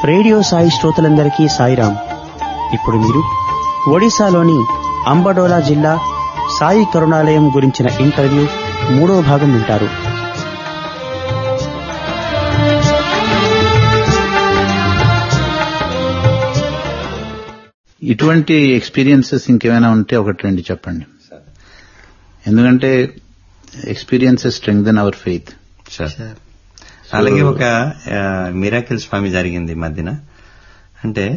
Radio Sai శ్రోతలందరికీ సాయిరాం ఇప్పుడు మీరు ఒడిశాలోని అంబడోలా జిల్లా సాయి కరుణాలయం గురించిన ఇంటర్వ్యూ మూడో భాగం వింటారు ఇటువంటి ఎక్స్పీరియన్సెస్ ఇంకేమైనా ఉంటే ఒకటి రెండు చెప్పండి ఎందుకంటే experiences strengthen our faith sir అలాగే ఒక మిరాకిల్ స్వామి జరిగింది ఈ మధ్యన అంటే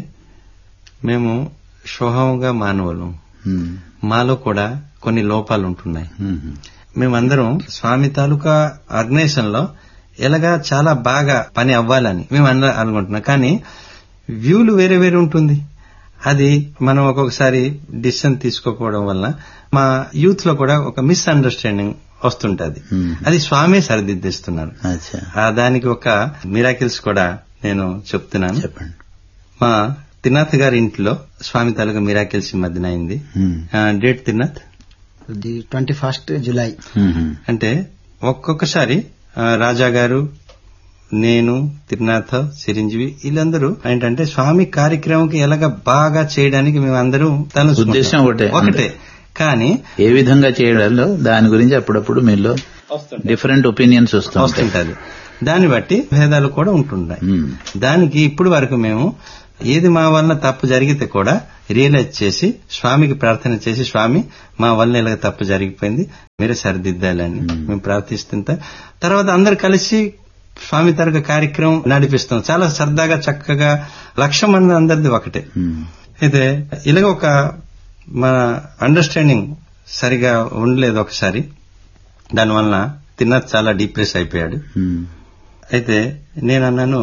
మేము స్వభావంగా మానవులు మాలో కూడా కొన్ని లోపాలు ఉంటున్నాయి మేమందరం స్వామి తాలూకా ఆర్గనైజేషన్ లో ఎలాగా చాలా బాగా పని అవ్వాలని మేము అందరం అనుకుంటున్నాం కానీ వ్యూలు వేరే వేరే ఉంటుంది అది మనం ఒక్కొక్కసారి డిసిషన్ తీసుకోకపోవడం వల్ల మా యూత్ లో కూడా ఒక మిస్అండర్స్టాండింగ్ వస్తుంటది అది స్వామి సరిదిద్దిస్తున్నారు అచ్చా ఆ దానికి ఒక మిరాకిల్స్ కూడా నేను చెప్తున్నాను చెప్పండి మా తినాథ్ గారి ఇంట్లో స్వామి తాలూకా మిరాకిల్స్ ఈ మధ్యన అయింది ఆ, డేట్ తినాథ్ ది ట్వంటీ ఫస్ట్ జులై అంటే ఒక్కొక్కసారి ఆ, రాజా గారు నేను తిరునాథ చిరంజీవి వీళ్ళందరూ ఏంటంటే స్వామి కార్యక్రమంకి ఎలాగ బాగా చేయడానికి మేము అందరూ తలుచుకుంటాం. ఉద్దేశం ఒకటే. ఒకటే కానీ ఏ విధంగా చేయడంలో దాని గురించి అప్పుడప్పుడు మీలో డిఫరెంట్ ఒపీనియన్స్ వస్తూ ఉంటాయి వస్తుంటది దాన్ని బట్టి భేదాలు కూడా ఉంటున్నాయి మ్మ్. దానికి ఇప్పుడు వరకు మేము ఏది మా వల్ల తప్పు జరిగితే కూడా రియలైజ్ చేసి స్వామికి ప్రార్థన చేసి స్వామి మా వల్ల ఇలాగ తప్పు జరిగిపోయింది మీరే సరిదిద్దాలని మేము ప్రార్థిస్తుంటా తర్వాత అందరు కలిసి స్వామి తరగ కార్యక్రమం నడిపిస్తాం చాలా సరదాగా చక్కగా లక్ష మంది అందరిది ఒకటే మ్మ్. అయితే ఇలాగ ఒక మన అండర్స్టాండింగ్ సరిగా ఉండలేదు ఒకసారి దానివల్ల తిన్న చాలా డిప్రెస్ అయిపోయాడు మ్మ్. అయితే నేను అన్నాను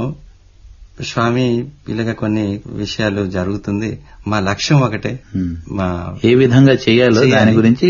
స్వామి ఇలాగ కొన్ని విషయాలు జరుగుతుంది మా లక్ష్యం ఒకటే మ్మ్. మా ఏ విధంగా చేయాలో చేయాలి. దాని గురించి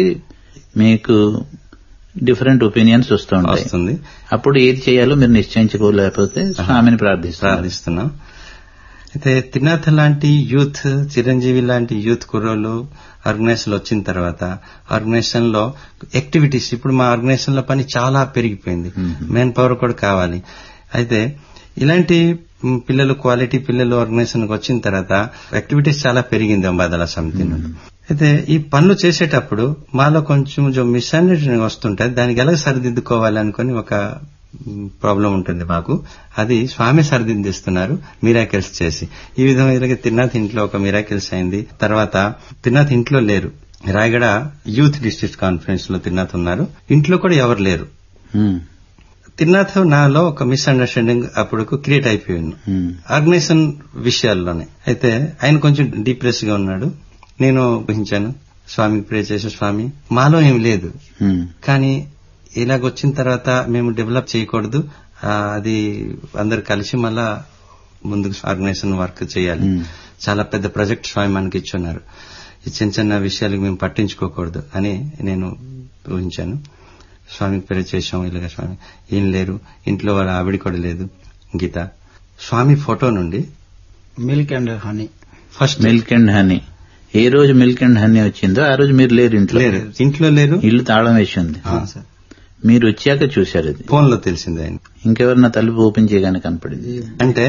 మీకు డిఫరెంట్ ఒపీనియన్స్ వస్తూ ఉంటాయి వస్తుంది అప్పుడు ఏది చేయాలో మీరు నిశ్చయించుకోలేకపోతే స్వామిని ప్రార్థిస్తారు ప్రార్థిస్తున్నాం అయితే తినాథ లాంటి యూత్ చిరంజీవి లాంటి యూత్ కుర్రోళ్ళు ఆర్గనైజేషన్ లో వచ్చిన తర్వాత ఆర్గనైజేషన్ లో యాక్టివిటీస్ ఇప్పుడు మా ఆర్గనైజేషన్ లో పని చాలా పెరిగిపోయింది మెయిన్ పవర్ కూడా కావాలి అయితే ఇలాంటి మ్, పిల్లలు క్వాలిటీ పిల్లలు ఆర్గనైజేషన్ కి వచ్చిన తర్వాత యాక్టివిటీస్ చాలా పెరిగింది అంబాదల సమితి నుండి అయితే ఈ పనులు చేసేటప్పుడు మాలో కొంచెం మిస్అండర్స్టాండింగ్ వస్తుంటే దానికి ఎలా సరిదిద్దుకోవాలి అనుకుని ఒక ప్రాబ్లం ఉంటుంది మాకు అది స్వామి సరిదిద్దిస్తున్నారు మిరాకిల్స్ చేసి ఈ విధంగా తిన్నాథ్ ఇంట్లో ఒక మిరాకిల్స్ అయింది తర్వాత తిన్నాథ్ ఇంట్లో లేరు రాయగడ యూత్ డిస్ట్రిక్ట్ కాన్ఫరెన్స్ లో తిన్నాథ్ ఉన్నారు ఇంట్లో కూడా ఎవరు లేరు మ్మ్. తిన్నాథ్ నాలో ఒక మిస్అండర్స్టాండింగ్ అప్పుడు క్రియేట్ అయిపోయింది మ్మ్. ఆర్గనైజేషన్ విషయాల్లోనే అయితే ఆయన కొంచెం డిప్రెస్ గా ఉన్నాడు నేను ఊహించాను స్వామికి ప్రే చేసే స్వామి మాలో ఏం లేదు మ్మ్. కానీ ఇలాగొచ్చిన తర్వాత మేము డెవలప్ చేయకూడదు ఆ, అది అందరు కలిసి మళ్ళా ముందుకు ఆర్గనైజేషన్ వర్క్ చేయాలి మ్మ్. చాలా పెద్ద ప్రాజెక్ట్ స్వామి మనకి ఇచ్చున్నారు ఈ చిన్న చిన్న విషయాలకు మేము పట్టించుకోకూడదు అని నేను ఊహించాను స్వామికి ప్రే చేశాం ఇలాగ స్వామి ఏం లేరు ఇంట్లో వాళ్ళ ఆవిడ కూడా లేదు గీత స్వామి ఫోటో నుండి milk and honey first milk and honey ఏ రోజు మిల్క్ అండ్ హనీ వచ్చిందో ఆ రోజు మీరు లేరు ఇంట్లో లేరు ఇంట్లో లేరు ఇల్లు తాళం వేసి ఉంది సార్ మీరు వచ్చాక చూశారు అది ఫోన్ లో తెలిసింది ఆయన ఇంకెవరన్నా తలుపు ఓపెన్ చేయగానే కనపడింది అంటే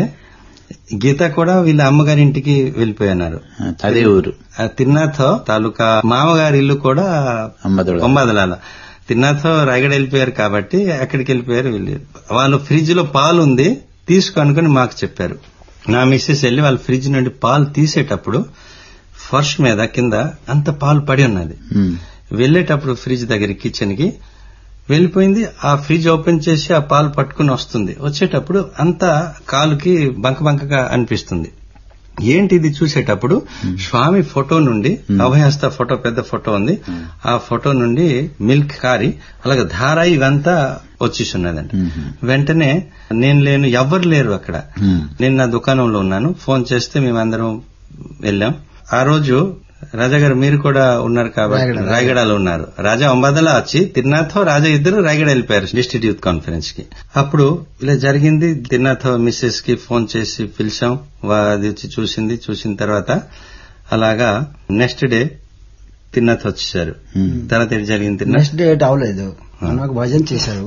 గీత కూడా వీళ్ళ అమ్మగారి ఇంటికి వెళ్ళిపోయినారు అదే ఊరు ఆ తిన్నాథో తాలూకా మామగారి ఇల్లు కూడా అమ్మదొడ బొమ్మదలాల తిన్నాథో రాయగడ వెళ్ళిపోయారు కాబట్టి అక్కడికి వెళ్ళిపోయారు వీళ్ళు వాళ్ళు ఫ్రిడ్జ్ లో పాలు ఉంది తీసుకో అనుకుని మాకు చెప్పారు నా మిస్సెస్ వెళ్ళి వాళ్ళ ఫ్రిడ్జ్ నుండి పాలు తీసేటప్పుడు ఫర్ష్ మీద కింద అంత పాలు పడి ఉన్నది మ్మ్. వెళ్ళేటప్పుడు ఫ్రిడ్జ్ దగ్గర కిచెన్ కి వెళ్ళిపోయింది ఆ ఫ్రిడ్జ్ ఓపెన్ చేసి ఆ పాలు పట్టుకుని వస్తుంది వచ్చేటప్పుడు అంతా కాలుకి బంక బంకగా అనిపిస్తుంది ఏంటి ఇది చూసేటప్పుడు స్వామి ఫోటో నుండి అభయహస్త ఫోటో పెద్ద ఫోటో ఉంది ఆ ఫోటో నుండి మిల్క్ కారి అలాగే ధార ఇవంతా వచ్చేస్తున్నదండి వెంటనే నేను లేను ఎవ్వరు లేరు అక్కడ మ్మ్. నేను నా దుకాణంలో ఉన్నాను ఫోన్ చేస్తే మేమందరం వెళ్ళాం ఆ రోజు రాజా గారు మీరు కూడా ఉన్నారు కాబట్టి రాయగడ. రాయగడలో ఉన్నారు రాజా అంబాదలా వచ్చి తిరునాథో రాజా ఇద్దరు రాయగడ వెళ్ళిపోయారు డిస్ట్రిక్ట్ యూత్ కాన్ఫరెన్స్ కి అప్పుడు ఇలా జరిగింది తిరునాథో మిస్సెస్ కి ఫోన్ చేసి పిలిచాం వా- అది వచ్చి చూసింది చూసిన తర్వాత అలాగా నెక్స్ట్ డే తిరునాథ్ వచ్చేసారు మ్మ్. తర్వాత ఏం జరిగింది తిరునాథ్ నెక్స్ట్ డే అవ్వలేదు మనకు భజన చేశారు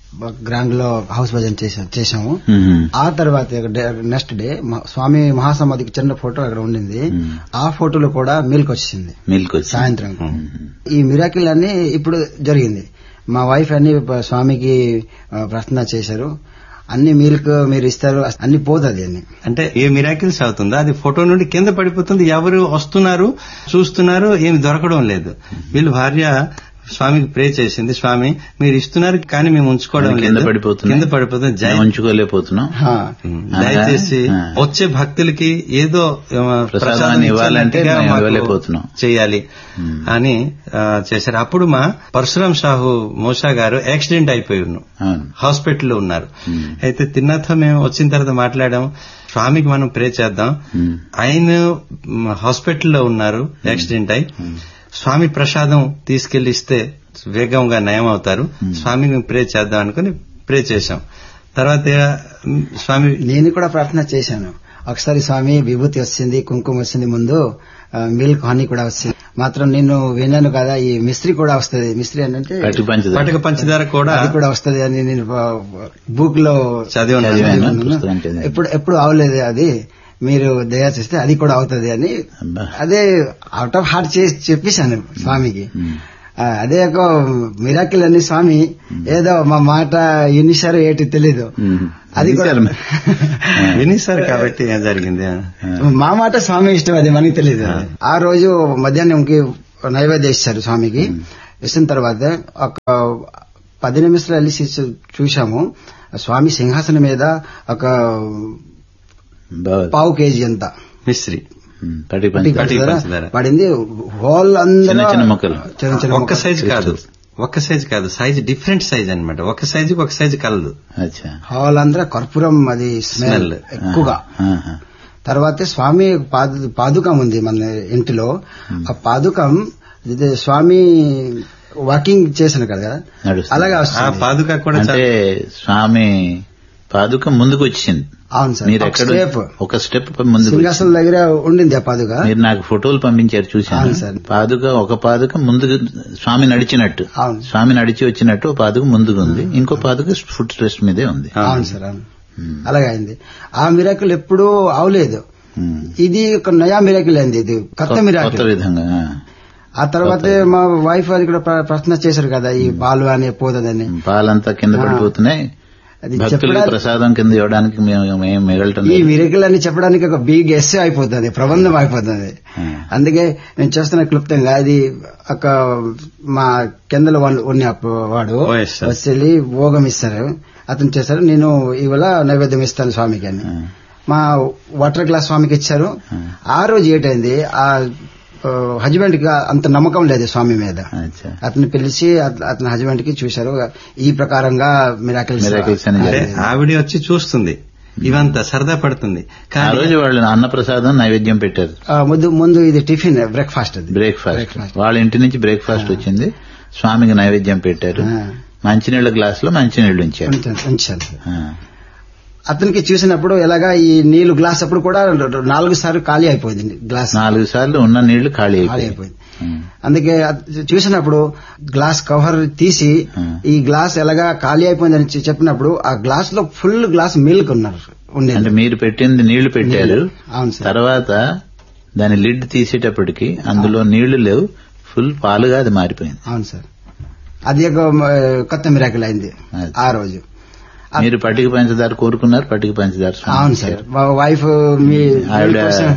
గ్రాండ్ లో హౌస్ భజన్ చేసా చేశాము మ్మ్. ఆ తర్వాత నెక్స్ట్ డే మా- స్వామి మహాసమాధికి చిన్న ఫోటో అక్కడ ఉండింది మ్మ్. ఆ ఫోటోలో కూడా మిల్క్ వచ్చింది మిల్క్ వచ్చి సాయంత్రం మ్మ్. ఈ మిరాకిల్ అన్ని ఇప్పుడు జరిగింది మా వైఫ్ అన్ని ప- స్వామికి ఆ, ప్రార్థన చేశారు అన్ని మిల్క్ మీరు ఇస్తారు అన్ని పోతుంది అన్ని అంటే ఏ మిరాకిల్స్ అవుతుందో అది ఫోటో నుండి కింద పడిపోతుంది ఎవరు వస్తున్నారు చూస్తున్నారు ఏమి దొరకడం లేదు వీళ్ళు భార్య స్వామికి ప్రే చేసింది స్వామి మీరు ఇస్తున్నారు కానీ మేము ఉంచుకోవడం కింద లేదు పడిపోతున్నాయి. కింద పడిపోతుంది జై మేము ఉంచుకోలేకపోతున్నాం హా. ఉమ్, దయచేసి ఆ. వచ్చే భక్తులకి ఏదో ఆ, ప్రసాదాన్ని ఇవ్వాలంటే ఇచ్చినట్టుగా మేము మాకు ఇవ్వలేకపోతున్నాం. చేయాలి ఉమ్. అని ఆ, చేశారు అప్పుడు మా పరశురాం సాహు మోషా గారు యాక్సిడెంట్ అయిపోయి ఉన్నాం అవును హాస్పిటల్లో ఉన్నారు ఉమ్. అయితే తిన్నాతో మేము వచ్చిన తర్వాత మాట్లాడాం స్వామికి మనం ప్రే చేద్దాం ఉమ్. ఆయన మ్, హాస్పిటల్లో ఉన్నారు యాక్సిడెంట్ అయి స్వామి ప్రసాదం తీసుకెళ్లి ఇస్తే వేగంగా నయం అవుతారు స్వామికి మేము ప్రే చేద్దాం అనుకుని ప్రే చేశాం తర్వాత మ్, స్వామి నేను కూడా ప్రార్థన చేశాను ఒకసారి స్వామి విభూతి వచ్చింది కుంకుమ వచ్చింది ముందు ఆ, మిల్క్ హనీ కూడా వచ్చింది మాత్రం నేను విన్నాను కదా ఈ మిస్త్రీ కూడా వస్తుంది మిస్త్రీ అంటే పట్టి పంచదార పటక పంచదార కూడా అది కూడా వస్తుంది అని నేను బుక్ లో చదివి ఉన్నాను. చదివాను. ఉన్నాను. పుస్తకం చదివాను. ఎప్పుడు ఎప్పుడు అవలేదు అది మీరు దయా చేస్తే అది కూడా అవుతుంది అని అబ్బా. అదే అవుట్ ఆఫ్ హార్ట్ చేసి చెప్పేశాను స్వామికి ఉమ్. ఆ, అదే ఒక మిరాకిల్ అని స్వామి ఏదో మా మాట ఎన్నిసారు ఏంటి తెలీదు ఉమ్. అది కూడా వినిశారు. వినిస్తారు కాబట్టి ఏం జరిగింది మా మాట స్వామి ఇష్టం అది మనకి తెలియదు ఆ రోజు మధ్యాహ్నంకి నైవేద్యం ఇచ్చారు స్వామికి ఇచ్చిన తర్వాత ఒక పది నిమిషాలు వెళ్ళి చూ- చూశాము స్వామి సింహాసనం మీద ఒక బాగా పావు కేజీ అంత మిశ్రీ ఉమ్. పట్టి పట్టి పంచదార పట్టి పంచదార పంచదార. పడింది హోల్ అందరూ చిన్న చిన్న ముక్కలు. చిన్న చిన్న ఒక్క ముక్కలు. సైజు కాదు ఒక్క సైజు కాదు సైజ్ డిఫరెంట్ సైజ్ అన్నమాట ఒక సైజుకి ఒక సైజు కలదు అచ్చా హాల్ అందరూ కర్పూరం అది స్మెల్ Smell. ఎక్కువగా ఆహా. తర్వాత స్వామి పాదు పాదుకం ఉంది మన ఇంటిలో ఆ పాదుకం ఇది స్వామి వాకింగ్ చేశాను కదా నడుస్తుంది. అలాగే ఆ వస్తుంది పాదుక కూడా అంటే చాలా- స్వామి పాదుక ముందుకు వచ్చింది అవును సార్ మీరు ఒక ఎక్కడ స్టెప్ ఒక స్టెప్ ముందుకు సింహాసనం దగ్గర ఉండింది ఆ పాదుక మీరు నాకు ఫోటోలు పంపించారు అవును చూశాను సార్. పాదుక ఒక పాదుక ముందుకు స్వామి నడిచినట్టు అవును. స్వామి నడిచి వచ్చినట్టు ఒక పాదుక ముందుకు ఉంది ఇంకో పాదుక ఫుట్ రెస్ట్ మీదే ఉంది అవును సార్ అవును అలాగే అయింది ఆ మిరాకిల్ ఎప్పుడూ అవలేదు ఉమ్. ఇది ఒక నయా మిరాకిల్ అయింది ఇది కొత్త కొత్త మిరాకిల్ విధంగా ఆ. ఆ తర్వాత మా వైఫ్ అది కూడా ప్ర- ప్రశ్న చేశారు కదా ఈ పాలు అని పోతుందని పాలంతా కింద ఆ. పడిపోతున్నాయి అది భక్తులకు చెప్పడానికి ప్రసాదం కింద ఇవ్వడానికి మేము మేము మిగలటం ఈ లేదు. మిరకల్ అని చెప్పడానికి ఒక బిగ్ ఎస్ అయిపోతుంది ప్రబంధం అయిపోతుంది Hmm. అందుకే నేను చేస్తున్న క్లుప్తంగా అది ఒక మా కిందలో వాళ్ళు ఉన్న అప్పు- వాడు ఓ, yes, sir. వచ్చి భోగం ఇస్తారు అతను చేశారు నేను ఇవాళ నైవేద్యం ఇస్తాను స్వామికి అని ఆ. మా వాటర్ గ్లాస్ స్వామికి ఇచ్చారు Hmm. ఆ రోజు ఏంటైంది ఆ హస్బెండ్ కి అంత నమ్మకం లేదు స్వామి మీద అచ్చా అతన్ని పిలిచి అత- అతని హస్బెండ్ కి చూశారు ఈ ప్రకారంగా మిరాకిల్స్ Miracles అని అంటే జరిగింది. ఆవిడ వచ్చి చూస్తుంది ఇవంతా సరదా పడుతుంది ఆ కానీ రోజు వాళ్ళు అన్నప్రసాదం నైవేద్యం పెట్టారు ఆ, ముందు ముందు ఇది టిఫిన్ బ్రేక్ఫాస్ట్ అది బ్రేక్ఫాస్ట్ Breakfast. వాళ్ళ ఇంటి నుంచి బ్రేక్ఫాస్ట్ వచ్చింది స్వామికి నైవేద్యం పెట్టారు ఆ. మంచినీళ్ళ గ్లాస్ లో మంచినీళ్ళు ఉంచారు ఉంచాను ఉంచాను సార్. ఆ. అతనికి చూసినప్పుడు ఎలాగా ఈ నీళ్లు గ్లాస్ అప్పుడు కూడా నాలుగు సార్లు ఖాళీ అయిపోయింది గ్లాస్ నాలుగు సార్లు ఉన్న నీళ్లు ఖాళీ ఖాళీ అయిపోయాయి అయిపోయింది ఉమ్. అందుకే అది చూసినప్పుడు గ్లాస్ కవర్ తీసి ఆ. ఈ గ్లాస్ ఎలాగా ఖాళీ అయిపోయిందని చె- చెప్పినప్పుడు ఆ గ్లాస్ లో ఫుల్ గ్లాస్ మిల్క్ ఉన్నారు ఉండేది అంటే మీరు పెట్టింది నీళ్లు పెట్టారు అవును సార్ తర్వాత దాని లిడ్ తీసేటప్పటికి అందులో నీళ్లు లేవు ఫుల్ పాలుగా అది మారిపోయింది అవును సార్ అది ఒక మ, కొత్త మిరాకిల్ అయింది అది. ఆ రోజు ఆ- మీరు పట్టిక పంచదార కోరుకున్నారు పట్టిక పంచదార స్వామికి అవును సార్ ఇచ్చారు. మా వైఫ్ మీ ఆవిడ మీకోసం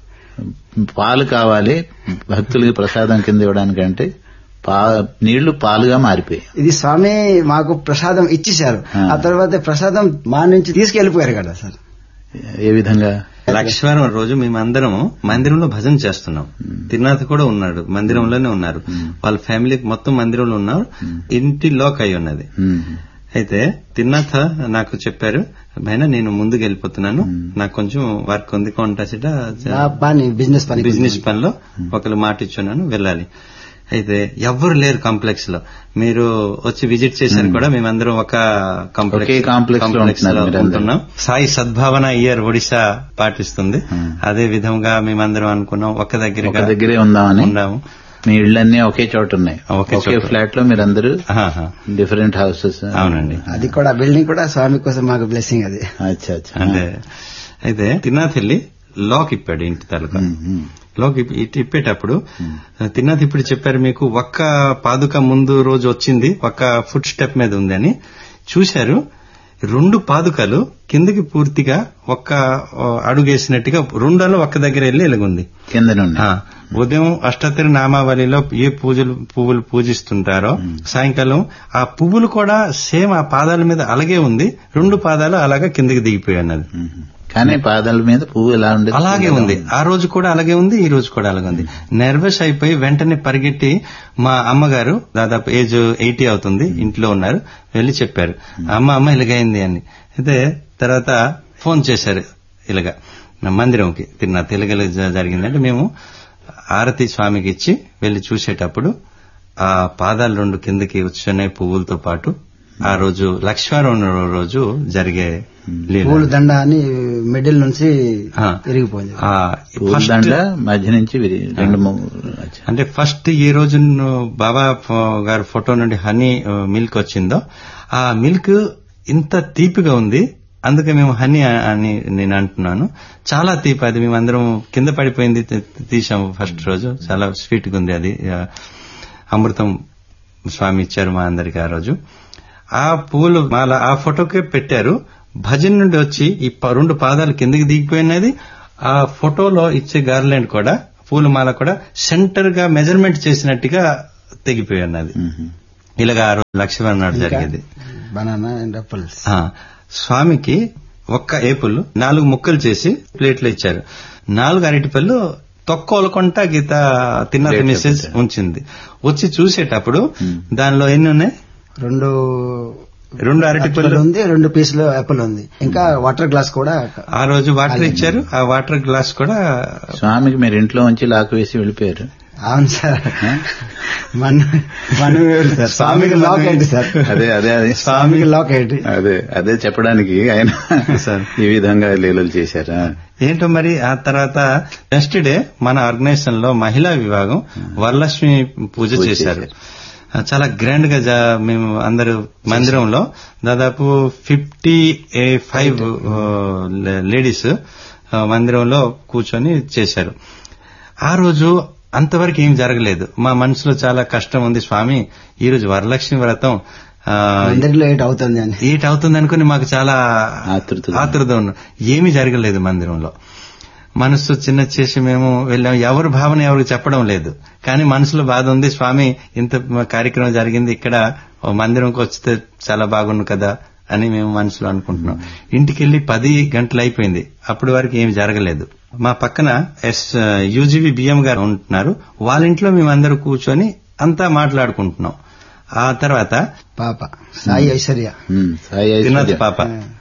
పాలు కావాలి భక్తులకి ప్రసాదం కింద ఇవ్వడానికంటే పా నీళ్లు పాలుగా మారిపోయాయి ఇది స్వామి మాకు ప్రసాదం ఇచ్చేశారు ఆ. ఆ తర్వాత ప్రసాదం మా నుంచి తీసుకెళ్లిపోయారు కదా సార్ ఏ విధంగా లక్ష్మీవారం రోజు మేమందరం మందిరంలో భజన చేస్తున్నాం తిరునాథ్ కూడా ఉన్నాడు మందిరంలోనే ఉన్నారు వాళ్ళ ఫ్యామిలీకి మొత్తం మందిరంలో ఉన్నారు ఇంటి లోక్ అయి ఉన్నది ఉమ్. అయితే తిరునాథ నాకు చెప్పారు భైనా నేను ముందుకు వెళ్ళిపోతున్నాను నాకు కొంచెం వర్క్ ఉంది కాంటాసిట నా పని బిజినెస్ పని బిజినెస్ పనిలో ఒకరు మాట ఇచ్చున్నాను వెళ్ళాలి అయితే ఎవ్వరు లేరు కాంప్లెక్స్ లో మీరు వచ్చి విజిట్ చేశారు కూడా మేమందరం ఒక ఒకే complex లో ఉంటున్నారు మీరందరూ. ఉంటున్నాం సాయి సద్భావన ఇయర్ ఒడిశా పాటిస్తుంది Hmm. అదే విధంగా మేమందరం అనుకున్నాం ఒక దగ్గర ఒక దగ్గరే ఉందామని ఉన్నాము మీ ఇళ్ళన్నీ ఒకే చోట ఉన్నాయి ఒకే ఒకే చోట. ఫ్లాట్ లో మీరందరూ ఆహా. డిఫరెంట్ హౌసెస్ అవునండి. అది కూడా బిల్డింగ్ కూడా స్వామి కోసం మాకు బ్లెస్సింగ్ అది అచ్చా అచ్చా అంటే అయితే తిన్నాథ్ వెళ్ళి లాక్ ఇప్పాడు ఇంటి తలుక ఉమ్, ఉమ్. లాక్ ఇప్పి- ఇటు ఇప్పేటప్పుడు తిన్నాథ్ ఇప్పుడు చెప్పారు మీకు ఒక్క పాదుక ముందు రోజు వచ్చింది ఒక్క ఫుట్ స్టెప్ మీద ఉంది అని చూశారు రెండు పాదుకలు కిందకి పూర్తిగా ఒక్క ఆ, అడుగేసినట్టుగా రెండలో ఒక్క దగ్గర వెళ్ళి ఎలుగుంది కిందనుండి ఆ, ఉదయం అష్టోత్తర నామావళిలో ఏ పూజలు పువ్వులు పూజిస్తుంటారో సాయంకాలం ఆ పువ్వులు కూడా సేమ్ ఆ పాదాల మీద అలాగే ఉంది రెండు పాదాలు అలాగా కిందకి దిగిపోయి ఉన్నది ఉమ్. కానీ పాదాల మీద పువ్వు ఎలా ఉండేది అలాగే ఉంది ఆ రోజు కూడా అలాగే ఉంది ఈ రోజు కూడా అలాగే ఉంది నర్వస్ అయిపోయి వెంటనే పరిగెట్టి మా అమ్మగారు దాదాపు ఏజ్ ఎయిటీ అవుతుంది ఇంట్లో ఉన్నారు వెళ్లి చెప్పారు అమ్మ అమ్మ ఇలాగైంది అని అయితే తర్వాత ఫోన్ చేశారు ఇలాగా నా మందిరంకి తిన్న తెలుగులో జరిగిందంటే మేము ఆరతి స్వామికి ఇచ్చి వెళ్లి చూసేటప్పుడు ఆ పాదాలు రెండు కిందకి వచ్చున్నాయి పువ్వులతో పాటు ఆ రోజు లక్ష్మీవారం రోజు జరిగే లీల. పూల దండ అని మిడిల్ నుంచి ఆ. విరిగిపోయింది ఆ, పువ్వుల ఫస్ట్ దండ మధ్య నుంచి విరి రెండు మూడు అచ్చా. అంటే ఫస్ట్ ఈ రోజు బాబా ఫ- గారి ఫోటో నుండి హనీ ఆ, మిల్క్ వచ్చిందో ఆ మిల్క్ ఇంత తీపిగా ఉంది అందుకే మేము హనీ ఆ- అని నేను అంటున్నాను చాలా తీపి అది మేమందరం కింద పడిపోయింది తీ- తీసాము ఫస్ట్ రోజు చాలా స్వీట్ గా ఉంది అది ఆ, అమృతం స్వామి ఇచ్చారు మా అందరికి ఆ రోజు ఆ పూలు మాల ఆ ఫోటోకే పెట్టారు భజన నుండి వచ్చి ఈ ప- రెండు పాదాలు కిందకి దిగిపోయినది ఆ ఫోటోలో ఇచ్చే గార్లెండ్ కూడా పూల మాల కూడా సెంటర్ గా మెజర్మెంట్ చేసినట్టుగా తెగిపోయి ఉన్నది ఉమ్. ఇలాగా ఆ రోజు లక్ష్మణ నాడు జరిగేది బనానా అండ్ అప్పల్స్ ఆ, స్వామికి ఒక్క ఏపుల్ నాలుగు ముక్కలు చేసి ప్లేట్లో ఇచ్చారు నాలుగు అరటిపళ్ళు తొక్కోలకొంట గీత తిన్న ప్లేట్లో మెసేజ్ పెట్టారు. ఉంచింది వచ్చి చూసేటప్పుడు Hmm. దానిలో ఎన్ని ఉన్నాయి రెండు రెండు అరటిపళ్ళు యాపిల్ ఉంది రెండు పీసులు యాపిల్ ఉంది ఇంకా వాటర్ గ్లాస్ కూడా ఆ రోజు వాటర్ ఇచ్చారు ఆ వాటర్ గ్లాస్ కూడా స్వామికి మీరు ఇంట్లో ఉంచి లాక్ వేసి వెళ్ళిపోయారు అవును సార్ మన మనం ఎవరు సార్ స్వామికి లాక్ ఏంటి సార్ అదే అదే అదే స్వామికి లాక్ ఏంటి అదే అదే చెప్పడానికి ఆయన సార్. ఈ విధంగా లీలలు చేశారా ఏంటో మరి ఆ తర్వాత నెక్స్ట్ డే మన ఆర్గనైజేషన్ లో మహిళా విభాగం వరలక్ష్మి పూజ పూజ చేశారు చేశారు. ఆ, చాలా గ్రాండ్ గా జా- మేము అందరూ మందిరంలో దాదాపు ఫిఫ్టీ ఫైవ్ లేడీస్ మందిరంలో కూర్చొని చేశారు ఆ రోజు అంతవరకు ఏం జరగలేదు మా మనసులో చాలా కష్టం ఉంది స్వామి ఈ రోజు వరలక్ష్మి వ్రతం ఆ, అందరిలో ఎయిట్ అవుతుంది అని ఏట్ అవుతుంది అనుకుని మాకు చాలా ఆతృత. ఆతృత ఉన్న ఏమీ జరగలేదు మందిరంలో మనసు చిన్న చేసి మేము వెళ్ళాం ఎవరి భావన ఎవరికి చెప్పడం లేదు కానీ మనసులో బాధ ఉంది స్వామి ఇంత కార్యక్రమం జరిగింది ఇక్కడ ఓ మందిరంకి వస్తే చాలా బాగుండు కదా అని మేము మనసులో అనుకుంటున్నాం ఇంటికి వెళ్లి పది గంటలు అయిపోయింది అప్పటి వరకు ఏమి జరగలేదు మా పక్కన ఎస్ యూజీవి బిఎం గారు ఉంటున్నారు వాళ్ళ ఇంట్లో మేమందరూ కూర్చొని అంతా మాట్లాడుకుంటున్నాం ఆ తర్వాత పాప సాయి ఐశ్వర్య ఉమ్, సాయి ఐశ్వర్య. తినది పాప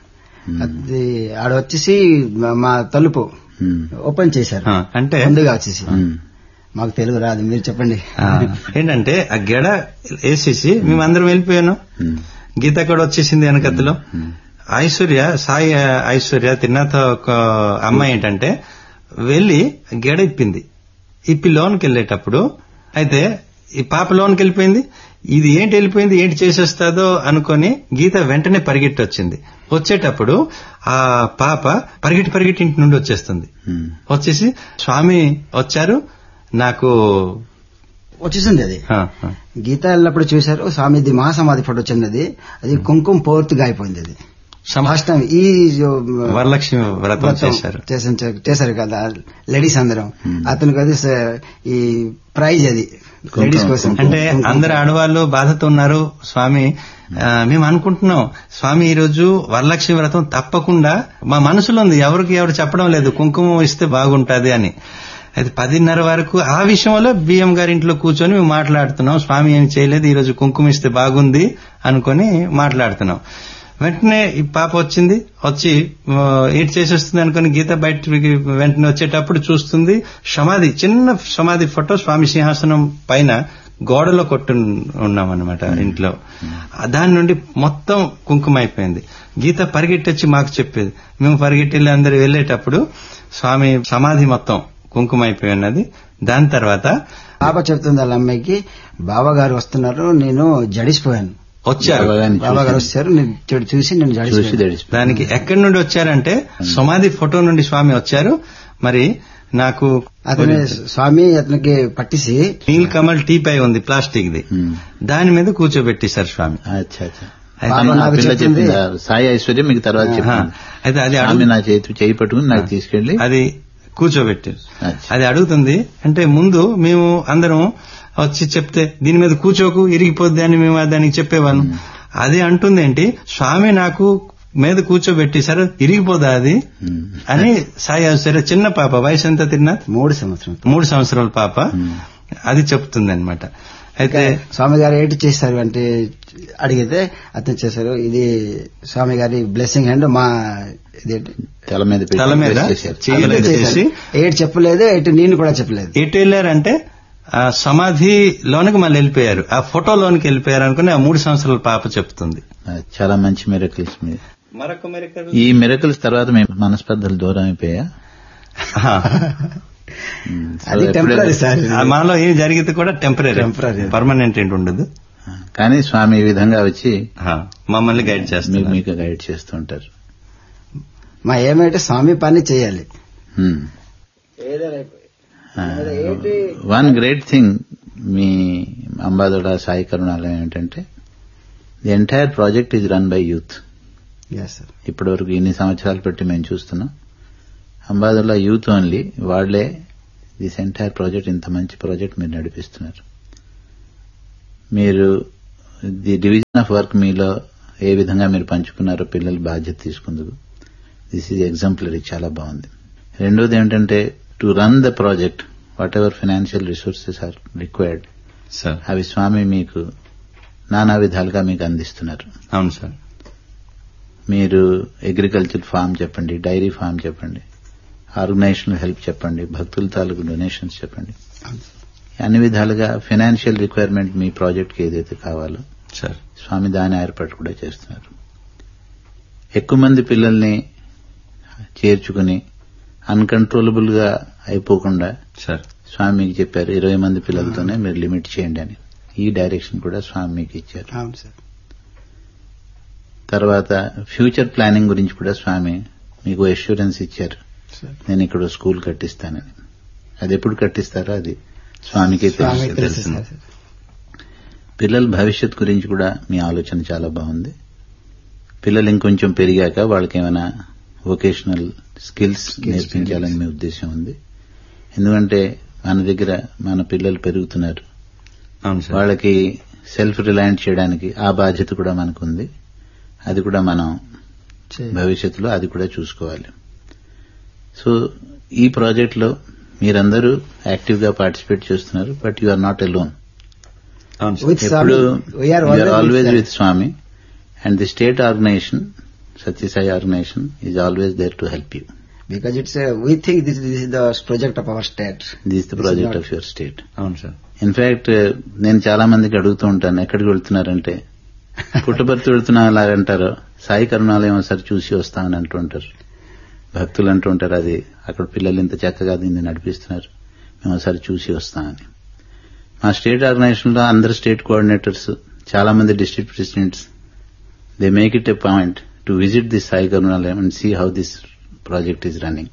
అది ఆడ వచ్చేసి మా- మా తలుపు ఉమ్, ఓపెన్ చేశారు ఆ, అంటే ముందుగా వచ్చేసి ఉమ్, మాకు తెలుగు రాదు మీరు చెప్పండి ఆ, ఏంటంటే ఆ గెడ వేసేసి మేమందరం వెళ్ళిపోయాను ఉమ్, గీత కూడా వచ్చేసింది వెనకత్తులో ఐశ్వర్య సాయి ఐశ్వర్య తిన్నాతో ఒక అమ్మాయి ఏంటంటే వెళ్లి గెడ ఇప్పింది ఇప్పి లోన్కి వెళ్ళేటప్పుడు అయితే ఈ పాప లోన్కి వెళ్ళిపోయింది ఇది ఏంటి వెళ్ళిపోయింది ఏంటి చేసేస్తాదో అనుకొని గీత వెంటనే పరిగెట్టి వచ్చింది వచ్చేటప్పుడు ఆ పాప పరిగెట్టి పరిగెట్టి ఇంటి నుండి వచ్చేస్తుంది ఉమ్. వచ్చేసి స్వామి వచ్చారు నాకు వచ్చేసింది అది ఆ, ఆ. గీత వెళ్ళినప్పుడు చూశారు స్వామిది మహాసమాధి ఫోటో వచ్చింది అది కుంకుమ పూర్తిగా అయిపోయింది అది సమ- ఫస్ట్ టైం ఈ జో- వరలక్ష్మి వ్రతం వ్రతం చేశారు చేసిన- చేశారు కదా లేడీస్ అందరం అతనికి అది స- ఈ ప్రైజ్ అది లేడీస్ కోసం అంటే కుంకుమ. అందరు ఆడవాళ్ళు బాధతో ఉన్నారు స్వామి ఆ, మేము అనుకుంటున్నాం స్వామి ఈ రోజు వరలక్ష్మి వ్రతం తప్పకుండా మా మనసులో ఉంది ఎవరికి ఎవరు చెప్పడం లేదు కుంకుమ ఇస్తే బాగుంటది అని అయితే పదిన్నర వరకు ఆ విషయంలో బియ్యం గారి ఇంట్లో కూర్చొని మేము మాట్లాడుతున్నాం స్వామి ఏం చేయలేదు ఈ రోజు కుంకుమ ఇస్తే బాగుంది అనుకొని మాట్లాడుతున్నాం వెంటనే ఈ పాప వచ్చింది వచ్చి ఆ, ఏటి చేసేస్తుంది అనుకుని గీత బయటకి వెంటనే వచ్చేటప్పుడు చూస్తుంది సమాధి చిన్న సమాధి ఫోటో స్వామి సింహాసనం పైన గోడలో కొట్టు ఉన్నామన్నమాట ఇంట్లో ఆ దాని నుండి మొత్తం కుంకుమ అయిపోయింది గీత పరిగెట్టి వచ్చి మాకు చెప్పేది మేము పరిగెట్టి వెళ్ళి అందరు వెళ్ళేటప్పుడు స్వామి సమాధి మొత్తం కుంకుమ అయిపోయి ఉన్నది దాని తర్వాత పాప చెప్తుంది వాళ్ళ అమ్మాయికి బాబా గారు వస్తున్నారు నేను జడిసిపోయాను వచ్చారు బాబాగారిని బాబా గారు చూసి- వచ్చారు నేను చూడు- చూసి నేను చూసి జడిసిపోయాను దడిచిపోయి దానికి ఎక్కడి నుండి వచ్చారంటే సమాధి ఫోటో నుండి స్వామి వచ్చారు మరి నాకు అతని స్వామి అతనికి పట్టిసి నీల్ కమల్ టీ పై ఉంది ప్లాస్టిక్ ది దాని మీద కూర్చోబెట్టేశారు స్వామి అచ్చా అచ్చా అయితే బాబా ఆ నాకు పిల్ల చెప్పింది చెప్పిందా సాయి ఐశ్వర్యం మీకు తర్వాత ఆ, చెప్పింది అయితే అది ఆమె అడుగు నా చేతి చేయి పట్టుకుని నాకు తీసుకెళ్లి అది కూర్చోబెట్టారు అచ్చా. అది అడుగుతుంది అంటే ముందు మేము అందరం వచ్చి చెప్తే దీని మీద కూర్చోకు ఇరిగిపోద్ది అని మేము దానికి చెప్పేవాళ్ళం అది అంటుంది ఏంటి స్వామి నాకు మీద కూర్చోబెట్టేశారు ఇరిగిపోదా అది ఉమ్. అని సాయి సరే చిన్న పాప వయసు ఎంత తిన్నా మూడు సంవత్సరం మూడు సంవత్సరాల పాప అది చెప్తుంది అనమాట అయితే స్వామి గారు ఏంటి చేస్తారు అంటే అడిగితే అతను చేశారు ఇది స్వామి గారి బ్లెస్సింగ్ హ్యాండ్ మా ఇదేంటి తల మీద పెట్టి తల మీద press చేశారు. చెయ్యి తల మీద మీద చేశారు. చేసి ఏడు చెప్పలేదు ఎటు నేను కూడా చెప్పలేదు ఎటు వెళ్ళారంటే ఆ సమాధిలోనికి మళ్ళీ వెళ్ళిపోయారు ఆ ఫోటోలోనికి వెళ్ళిపోయారు అనుకుని ఆ మూడు సంవత్సరాల పాప చెప్తుంది ఆ, చాలా మంచి మిరకల్స్ మీరు మరొక మెరికల్ ఈ మిరకల్స్ తర్వాత మీ మనస్పర్ధలు దూరం అయిపోయా ఉమ్, సో అది ఎప్పుడైనా- టెంపరీ సార్ మాలో ఏం జరిగితే కూడా టెంపరీ Temporary. పర్మనెంట్ ఏంటి ఉండదు కానీ స్వామి ఈ విధంగా వచ్చి ఆ, మమ్మల్ని గైడ్ మీకు చేస్తారు మీకు గైడ్ చేస్తుంటారు మా ఏమైతే స్వామి పని చేయాలి వన్ గ్రేట్ థింగ్ మీ అంబాదోడ సాయి కరుణాలయం ఏంటంటే the entire project is run by youth yes sir ఇప్పటి వరకు ఇన్ని సంవత్సరాలు పెట్టి మేము చూస్తున్నాం అంబాదోలా యూత్ ఓన్లీ వాళ్లే దిస్ ఎంటైర్ ప్రాజెక్ట్ ఇంత మంచి ప్రాజెక్ట్ మీరు నడిపిస్తున్నారు మీరు ది డివిజన్ ఆఫ్ వర్క్ మీలో ఏ విధంగా మీరు పంచుకున్నారో పిల్లలు బాధ్యత తీసుకుందుకు దిస్ ఈజ్ ఎగ్జాంపులరీ చాలా బాగుంది రెండోది ఏంటంటే to run the project whatever financial resources are required sir అవి స్వామి మీకు నానా విధాలుగా మీకు అందిస్తున్నారు అవును సార్ మీరు అగ్రికల్చర్ ఫామ్ చెప్పండి డైరీ ఫామ్ చెప్పండి ఆర్గనైజేషనల్ హెల్ప్ చెప్పండి భక్తుల తాలూకు డొనేషన్స్ చెప్పండి అన్ని విధాలుగా ఫైనాన్షియల్ రిక్వైర్మెంట్ మీ ప్రాజెక్ట్కి ఏదైతే కావాలో సార్ స్వామి దాని ఏర్పాటు కూడా చేస్తున్నారు ఎక్కువ మంది పిల్లల్ని చేర్చుకుని అన్కంట్రోలబుల్ గా అయిపోకుండా సార్ స్వామి మీకు చెప్పారు ఇరవై మంది పిల్లలతోనే మీరు లిమిట్ చేయండి అని ఈ డైరెక్షన్ కూడా స్వామి మీకు ఇచ్చారు అవును సార్ తర్వాత ఫ్యూచర్ ప్లానింగ్ గురించి కూడా స్వామి మీకు అష్యూరెన్స్ ఇచ్చారు సార్ నేను ఇక్కడ స్కూల్ కట్టిస్తానని అది ఎప్పుడు కట్టిస్తారో అది స్వామికే స్వామి తెలుసు తెలుసు సార్ పిల్లల భవిష్యత్ గురించి కూడా మీ ఆలోచన చాలా బాగుంది పిల్లలు ఇంకొంచెం పెరిగాక వాళ్ళకి ఏమైనా వొకేషనల్ స్కిల్స్ నేర్పించాలని మీ ఉద్దేశం ఉంది ఎందుకంటే మన దగ్గర మన పిల్లలు పెరుగుతున్నారు అవును సార్ వాళ్ళకి సెల్ఫ్ రిలయంట్ చేయడానికి ఆ బాధ్యత కూడా మనకుంది అది కూడా మనం చేయాలి. భవిష్యత్తులో అది కూడా చూసుకోవాలి సో ఈ ప్రాజెక్ట్ లో మీరందరూ యాక్టివ్ గా పార్టిసిపేట్ చేస్తున్నారు but you are not alone అవును సార్ With ఎప్పుడు Swami, we are you are always always with with Swami and the state organization Sathya Sai organization is always there to help you because it's a, we think this, this is the project of our state. This the This is project not- of your state అవును sir in fact నేను చాలా మందికి అడుగుతూ ఉంటాను ఎక్కడికి వెళ్తున్నారంటే పుట్టపర్తి వెళ్తున్నా అలాగంటారు సాయి కరుణాలయం ఒకసారి చూసి వస్తామని అంటుంటారు భక్తులు అంటుంటారు అది అక్కడ పిల్లలు ఇంత చక్కగా దీన్ని నడిపిస్తున్నారు మేము ఒకసారి చూసి వస్తామని మా స్టేట్ ఆర్గనైజేషన్ లో అందరు స్టేట్ కోఆర్డినేటర్స్ చాలా మంది district presidents they make it a point to visit this Sai Karunalayam and see how this project is running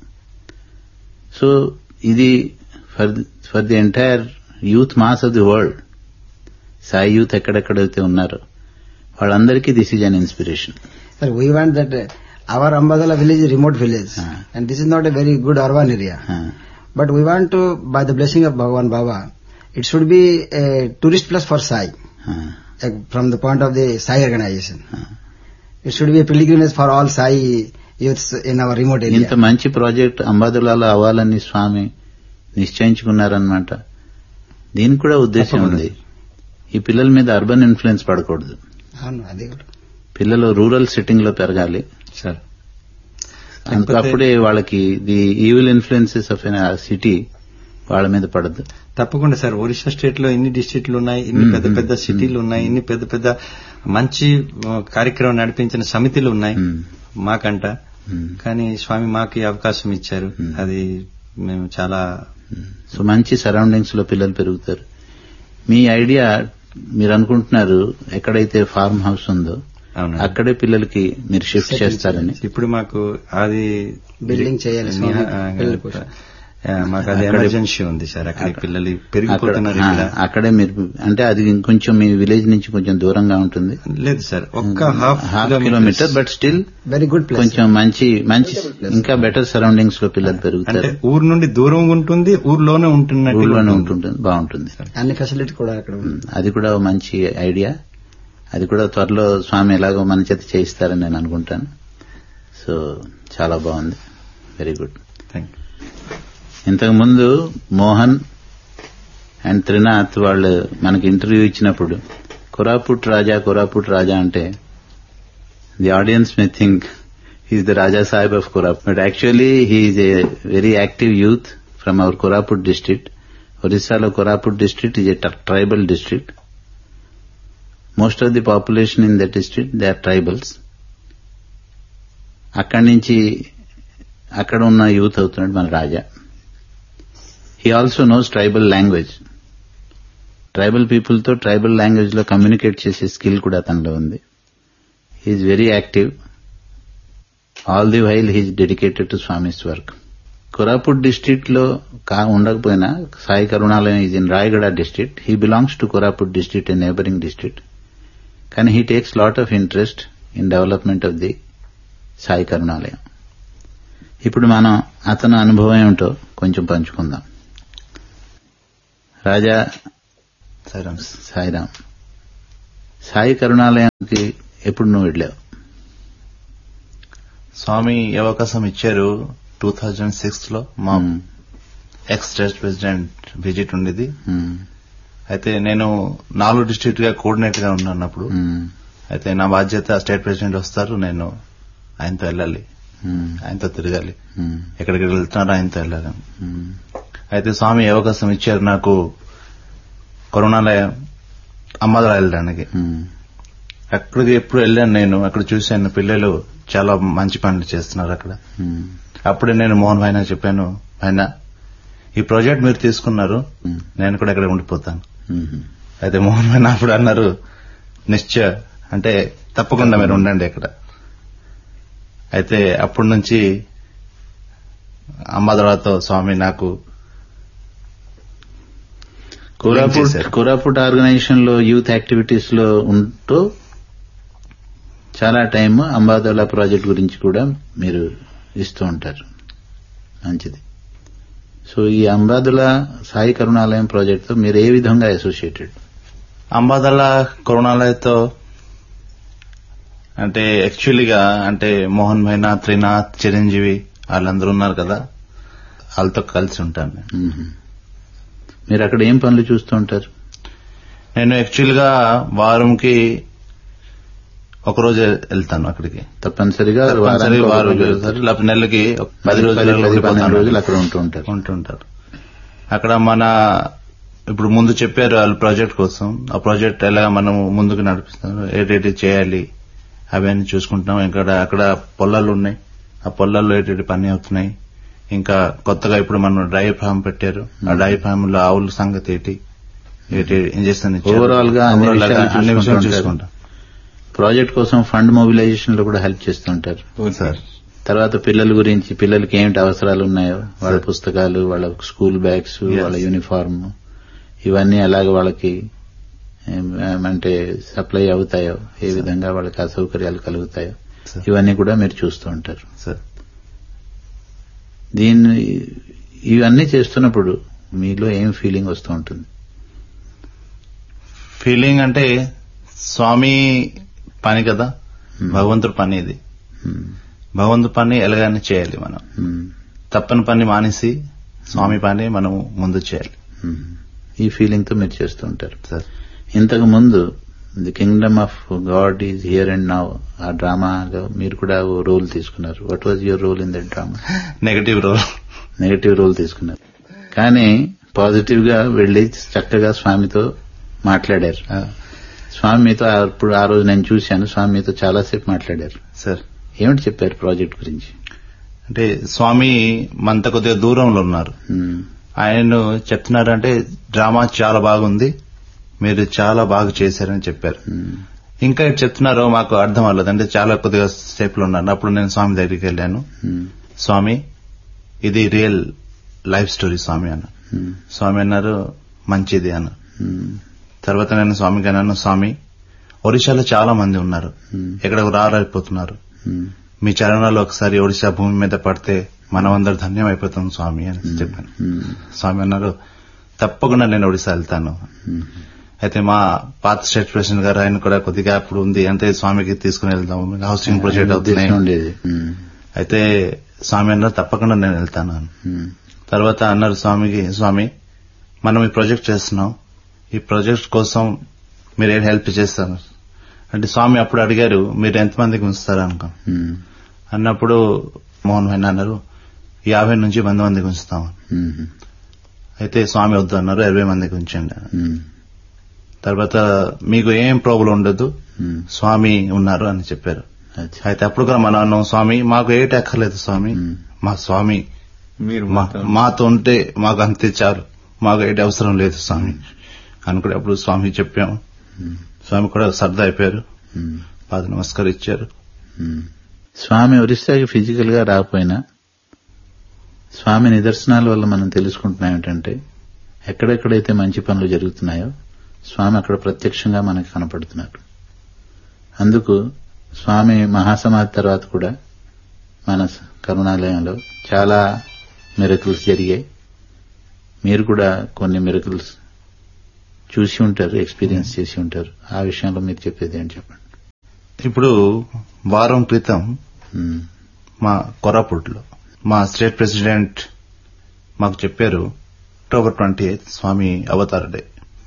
so ఇది for for the entire youth mass of the world Sai youth ఎక్కడెక్కడైతే ఉన్నారో వాళ్ళందరికీ this is an inspiration Sir, we want that uh, our Ambadala village is a remote village Ah. and this is not a very good urban area. But we want to, by the blessing of Bhagavan Baba, it should be a tourist place for Sai uh, from the point of the Sai organization. It should be a pilgrimage for all Sai youths in our remote area. ఇంత మంచి project అంబాదులాలో అవ్వాలని స్వామి నిశ్చయించుకున్నారనమాట దీనికి కూడా ఉద్దేశం తప్పకుండా. ఉంది ఈ పిల్లల మీద అర్బన్ ఇన్ఫ్లుయెన్స్ పడకూడదు అవును, అది కూడా. పిల్లలు రూరల్ సెట్టింగ్ లో పెరగాలి సార్ అందుకు అప్పుడే వాళ్ళకి the evil influences of city వాళ్ళ మీద పడదు తప్పకుండా సార్ ఒరిస్సా స్టేట్ లో ఇన్ని డిస్ట్రిక్ట్లు ఉన్నాయి ఇన్ని మ్మ్. పెద్ద పెద్ద సిటీలు ఉన్నాయి ఇన్ని పెద్ద పెద్ద మంచి ఆ, కార్యక్రమం నడిపించిన సమితిలు ఉన్నాయి మ్మ్. మాకంట మ్మ్. కానీ స్వామి మాకు ఈ అవకాశం ఇచ్చారు మ్మ్. అది మేము చాలా సో మంచి సరౌండింగ్స్ లో పిల్లలు పెరుగుతారు మీ ఐడియా మీరు అనుకుంటున్నారు ఎక్కడైతే ఫార్మ్ హౌస్ ఉందో అవును అక్కడే పిల్లలకి మీరు షిఫ్ట్ చేస్తారని ఇప్పుడు మాకు అది బిల్డింగ్ చేయాలి స్వామి ఆ, పిల్లల కోసం. ఆ, మాకు అది అక్కడే- ఎమర్జెన్సీ ఉంది సార్ అక్కడ పిల్లలు అక్కడ పెరిగిపోతున్నారు ఆ, ఇక్కడ అక్కడే మీరు అంటే అది ఇంకొంచెం మీ విలేజ్ నుంచి కొంచెం దూరంగా ఉంటుంది లేదు సార్ ఒక్క half half kilometer but still very good place కొంచెం మంచి మంచి ఇంకా బెటర్ సరౌండింగ్స్ లో పిల్లలు అంటే పెరుగుతారు ఊరు నుండి దూరం ఉంటుంది ఊర్లోనే ఉంటున్నట్టు ఊళ్ళోనే ఉంటుంటుంది బాగుంటుంది అన్ని ఫెసిలిటీ కూడా అక్కడ ఉంది. ఉమ్, అది కూడా ఓ మంచి ఐడియా అది కూడా త్వరలో స్వామి ఎలాగో మన చేత చేయిస్తారని నేను అనుకుంటాను సో చాలా బాగుంది వెరీ గుడ్ థ్యాంక్ ఇంతకు ముందు మోహన్ అండ్ త్రినాథ్ వాళ్ళు మనకి ఇంటర్వ్యూ ఇచ్చినప్పుడు కొరాపుట్ రాజా కొరాపుట్ రాజా అంటే the audience may think he's the Raja sahib of Koraput but actually he's a very active youth from our Koraput district ఒరిస్సాలో Koraput district is a tribal district most of the population in that district they are tribals అక్కడి నుంచి అక్కడ ఉన్న youth అవుతున్నాడు మన Raja he also knows tribal language tribal people తో tribal language లో communicate చేసే స్కిల్ కూడా తనలో ఉంది he's very active all the while he's dedicated to Swami's work Koraput district లో కా ఉండకపోయినా Sai Karunalayam is in Rayagada district he belongs to Koraput district a neighbouring district కానీ he takes lot of interest in development of the Sai Karunalayam ఇప్పుడు మనం అతని అనుభవం ఏమిటో కొంచెం పంచుకుందాం రాజా సార్ సాయిరాం సాయి కరుణాలయానికి ఎప్పుడు నువ్వు వెళ్ళావు స్వామి ఈ అవకాశం ఇచ్చారు టూ థౌజండ్ సిక్స్ లో మా మ్మ్. ఎక్స్ స్టేట్ ప్రెసిడెంట్ విజిట్ ఉండేది మ్మ్. అయితే నేను నాలుగు డిస్ట్రిక్ట్ గా కోఆర్డినేటర్ గా ఉన్నాను అప్పుడు మ్మ్. అయితే నా బాధ్యత స్టేట్ ప్రెసిడెంట్ వస్తారు నేను ఆయనతో వెళ్ళాలి మ్మ్. ఆయనతో తిరగాలి మ్మ్. ఎక్కడికి వెళ్తున్నారో ఆయనతో వెళ్ళాలి మ్మ్. అయితే స్వామి ఈ అవకాశం ఇచ్చారు నాకు కరుణాలయం అమ్మదరా వెళ్ళడానికి మ్మ్. అక్కడికి ఎప్పుడు వెళ్ళాను నేను అక్కడ చూశాను పిల్లలు చాలా మంచి పనులు చేస్తున్నారు అక్కడ మ్మ్. అప్పుడే నేను మోహన్ భాయన చెప్పాను ఆయన ఈ ప్రాజెక్ట్ మీరు తీసుకున్నారు మ్మ్. నేను కూడా ఇక్కడ ఉండిపోతాను మ్మ్. అయితే మోహన్ భాయన అప్పుడు అన్నారు నిశ్చయ అంటే తప్పకుండా మీరు ఉండండి ఇక్కడ అయితే అప్పటి నుంచి అమ్మదరాతో స్వామి నాకు కోరాపుట్ చేశారు. కోరాపుట్ ఆర్గనైజేషన్ లో యూత్ యాక్టివిటీస్ లో ఉంటూ చాలా టైం అంబాదోలా ప్రాజెక్ట్ గురించి కూడా మీరు ఇస్తూ ఉంటారు మంచిది సో ఈ అంబాదుల సాయి కరుణాలయం ప్రాజెక్ట్ తో మీరు ఏ విధంగా అసోసియేటెడ్ అంబాదల కరుణాలయతో అంటే యాక్చువల్లీగా అంటే మోహన్ భైనా త్రినాథ్ చిరంజీవి వాళ్ళందరూ ఉన్నారు కదా వాళ్ళతో కలిసి ఉంటాను నేను. మీరు అక్కడ ఏం పనులు చూస్తూ ఉంటారు నేను యాక్చువల్ గా వారంకి ఒక రోజు వెళ్తాను అక్కడికి తప్పనిసరిగా తప్పనిసరి వారానికి ఒక వారం రోజు వెళ్తారు లేకపోతే నెలకి ఒక పది పది రోజులు పది పది పన్నెండు ఉండిపోతాను. రోజులు అక్కడ ఉంటూ ఉంటారు ఉంటుంటారు అక్కడ మన ఇప్పుడు ముందు చెప్పారు వాళ్ళ ప్రాజెక్ట్ కోసం ఆ ప్రాజెక్ట్ ఎలా మనం ముందుకు నడిపిస్తాం ఏటేటి చేయాలి అవన్నీ చూసుకుంటున్నాం ఇక్కడ అక్కడ పొలాలు ఉన్నాయి ఆ పొలాల్లో ఏటేటి పని అవుతున్నాయి ఇంకా కొత్తగా ఇప్పుడు మనం డ్రై ఫామ్ పెట్టారు ఆ డ్రై ఫామ్ లో ఆవుల సంగతి ఏంటి ఏంటి ఇంజక్షన్ Overall గా అన్ని విషయాలు అన్ని విషయాలు చూసుకుంటూ చూసుకుంటాం ప్రాజెక్ట్ కోసం ఫండ్ మొబిలైజేషన్ లో కూడా హెల్ప్ చేస్తూ ఉంటారు సార్ తర్వాత పిల్లల గురించి పిల్లలకి ఏమిటి అవసరాలు ఉన్నాయో వాళ్ళ పుస్తకాలు వాళ్ళ స్కూల్ బ్యాగ్స్ వాళ్ళ యూనిఫామ్ ఇవన్నీ ఎలాగ వాళ్ళకి ఏం- ఏమంటే సప్లై అవుతాయో ఏ విధంగా వాళ్ళకి అసౌకర్యాలు కలుగుతాయో సార్. ఇవన్నీ కూడా మీరు చూస్తూ ఉంటారు సార్ దీన్ని ఇవన్నీ చేస్తున్నప్పుడు మీలో ఏం ఫీలింగ్ వస్తూ ఉంటుంది ఫీలింగ్ అంటే స్వామి పని కదా Hmm. భగవంతుడి పని ఇది Hmm. భగవంతుడి పని ఎలాగైనా చేయాలి మనం Hmm. తప్పని పని మానేసి స్వామి పని మనం ముందు చేయాలి Hmm. ఈ ఫీలింగ్ తో మీరు చేస్తూ ఉంటారు సార్ ఇంతకు ముందు the kingdom of God is here and now ఆ డ్రామాలో మీరు కూడా ఓ రోల్ తీసుకున్నారు what was your role in that drama negative role negative role తీసుకున్నారు కానీ పాజిటివ్ గా వెళ్లి చక్కగా స్వామితో మాట్లాడారు స్వామి మీతో అప్పుడు ఆ రోజు నేను చూశాను స్వామి మీతో చాలాసేపు మాట్లాడారు సార్ ఏమిటి చెప్పారు ప్రాజెక్ట్ గురించి అంటే స్వామి మనతో కొద్దిగా దూరంలో ఉన్నారు Hmm. ఆయన చెప్తున్నారంటే డ్రామా చాలా బాగుంది మీరు చాలా బాగా చేశారని చెప్పారు ఇంకా ఇటు చెప్తున్నారో మాకు అర్థం అవ్వలేదు అంటే చాలా కొద్దిగా సేపులో ఉన్నాను అప్పుడు నేను స్వామి దగ్గరికి వెళ్ళాను స్వామి ఇది రియల్ లైఫ్ స్టోరీ స్వామి అన్న స్వామి అన్నారు మంచిది అన్న తర్వాత నేను స్వామికి అన్నాను స్వామి ఒడిశాలో చాలా మంది ఉన్నారు ఎక్కడికి రారైపోతున్నారు మీ చరణాలు ఒకసారి ఒడిశా భూమి మీద పడితే మనం అందరు ధన్యం అయిపోతాం స్వామి అని చెప్పాను స్వామి అన్నారు తప్పకుండా నేను ఒడిశా వెళ్తాను అయితే మా పాత స్టేట్ ప్రెసిడెంట్ గారు ఆయన కూడా కొద్దిగా అప్పుడు ఉంది అంటే స్వామికి తీసుకుని వెళ్దాం హౌసింగ్ ప్రాజెక్ట్ అవుతున్నాయి ఉద్దేశం ఉండేది ఉమ్, అయితే స్వామి అన్నారు తప్పకుండా నేను వెళ్తాను అని ఉమ్, తర్వాత అన్నారు స్వామికి స్వామి మనం ఈ ప్రాజెక్ట్ చేస్తున్నాం ఈ ప్రాజెక్ట్ కోసం మీరు ఏం హెల్ప్ చేస్తారు అంటే స్వామి అప్పుడు అడిగారు మీరు ఎంతమందికి ఉంచుతారు అనుకో ఉమ్, అన్నప్పుడు మోహన్ భాయ్ అన్నారు యాభై నుంచి వంద మందికి ఉంచుతాం ఉమ్, అయితే స్వామి వద్దు అన్నారు ఇరవై మందికి ఉంచండి ఉమ్, తర్వాత మీకు ఏం ప్రాబ్లం ఉండదు ఉమ్, స్వామి ఉన్నారు అని చెప్పారు అచ్చా. అయితే అప్పుడు కూడా మనం అన్నాం స్వామి మాకు ఏటి అక్కర్లేదు స్వామి ఉమ్, మా స్వామి మీరు మా- మాతో ఉంటే మాకు అంతే చాలు మాకు ఏటి అవసరం లేదు స్వామి అనుకునే అప్పుడు స్వామి చెప్పాం ఉమ్, స్వామి కూడా సర్దా అయిపోయారు ఉమ్, పాద నమస్కారం ఇచ్చారు ఉమ్. స్వామి ఒరిస్సాకి ఫిజికల్ గా రాకపోయినా స్వామి నిదర్శనాల వల్ల మనం తెలుసుకుంటున్నాం ఏంటంటే ఎక్కడెక్కడైతే మంచి పనులు జరుగుతున్నాయో స్వామి అక్కడ ప్రత్యక్షంగా మనకు కనపడుతున్నారు అందుకు స్వామి మహాసమాధి తర్వాత కూడా మన కరుణాలయంలో చాలా మిరకల్స్ జరిగాయి మీరు కూడా కొన్ని మిరకల్స్ చూసి ఉంటారు ఎక్స్పీరియన్స్ చేసి ఉంటారు ఆ విషయంలో మీరు చెప్పేది ఏంటి చెప్పండి ఇప్పుడు వారం క్రితం ఉమ్, మా కొరాపుట్లో మా స్టేట్ ప్రెసిడెంట్ మాకు చెప్పారు అక్టోబర్ ట్వంటీ ఎయిత్ స్వామి అవతార డే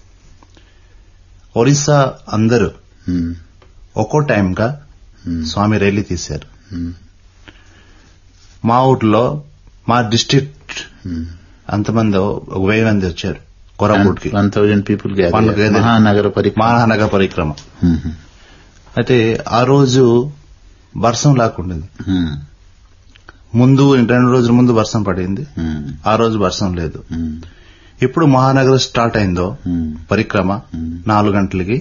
ఒరిస్సా అందరూ ఉమ్, ఒక్కో టైంగా ఉమ్, స్వామి ర్యాలీ తీశారు ఉమ్, మా ఊర్లో మా డిస్ట్రిక్ట్ ఉమ్. అంతమంది ఒక వెయ్యి మంది వచ్చారు కొరాపుట్కి one thousand people One gathered. మహానగర పరిక్రమ మహానగర పరిక్రమ ఉమ్, అయితే ఆ రోజు వర్షం లేకుండింది ఉమ్, ముందు రెండు రోజుల ముందు వర్షం పడింది ఉమ్, ఆ రోజు వర్షం లేదు ఉమ్, ఇప్పుడు మహానగరం స్టార్ట్ అయిందో ఉమ్, పరిక్రమ ఉమ్. నాలుగు గంటలకి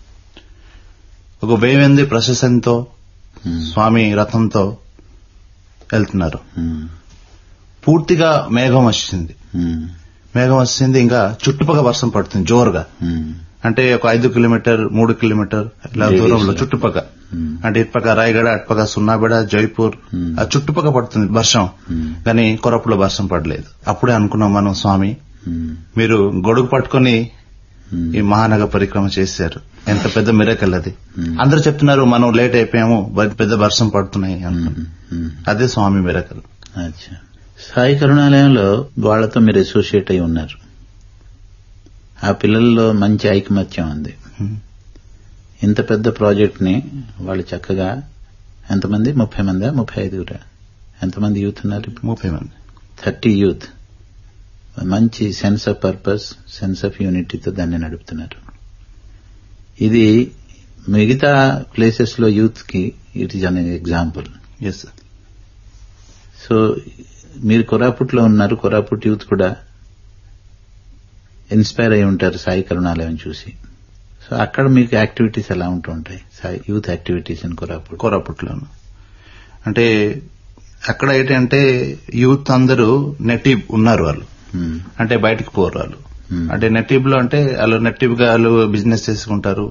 ఒక వెయ్యి మంది ప్రశస్తంతో ఉమ్, స్వామి రథంతో వెళ్తున్నారు ఉమ్, పూర్తిగా మేఘం వచ్చింది ఉమ్, మేఘం వచ్చింది ఇంకా చుట్టుపక్కల వర్షం పడుతుంది జోరుగా ఉమ్, అంటే ఒక ఐదు కిలోమీటర్ మూడు కిలోమీటర్ ఇలా Radius దూరంలో లో. చుట్టుపక్కల ఉమ్, అంటే ఇటుపక్క రాయగడ అటుపక్క సున్నాబెడ జైపూర్ Hmm. ఆ చుట్టుపక్కల పడుతుంది వర్షం ఉమ్, కానీ కొరపులో వర్షం పడలేదు అప్పుడే అనుకున్నాం మనం స్వామి ఉమ్, మీరు గొడుగు పట్టుకొని ఉమ్, ఈ మహానగర పరిక్రమ చేశారు ఎంత పెద్ద మిరకల్ అది Hmm. అందరూ చెప్తున్నారు మనం లేట్ అయిపోయాము బట్ పెద్ద వర్షం పడుతున్నాయి అనుకున్నాం ఉమ్, అదే స్వామి మిరకల్ అచ్చా సాయి కరుణాలయంలో వాళ్ళతో మీరు అసోసియేట్ అయి ఉన్నారు ఆ పిల్లల్లో మంచి ఐకమత్యం ఉంది ఇంత పెద్ద ప్రాజెక్ట్ ని వాళ్ళు చక్కగా ఎంతమంది ముప్పై మందా ముప్పై ఐదుగురా ఎంతమంది యూత్ ఉన్నారు ఇప్పుడు ముప్పై మంది థర్టీ యూత్ మంచి sense of purpose sense of యూనిటీతో దాన్ని నడుపుతున్నారు ఇది మిగతా ప్లేసెస్ లో యూత్ కి it is an example yes so మీరు కొరాపుట్లో ఉన్నారు కొరాపుట్ యూత్ కూడా ఇన్స్పైర్ అయి ఉంటారు సాయి కరుణాలయం చూసి సో అక్కడ మీకు యాక్టివిటీస్ ఎలా ఉంటూ ఉంటాయి Sai youth activities in Koraput కోరాపుట్లోను అంటే అక్కడ ఏంటంటే యూత్ అందరూ నెటివ్ ఉన్నారు వాళ్ళు మ్మ్. అంటే బయటికి పోరు వాళ్ళు మ్మ్. అంటే నెటివ్ లో అంటే వాళ్ళు నెటివ్ గా వాళ్ళు బిజినెస్ చేసుకుంటారు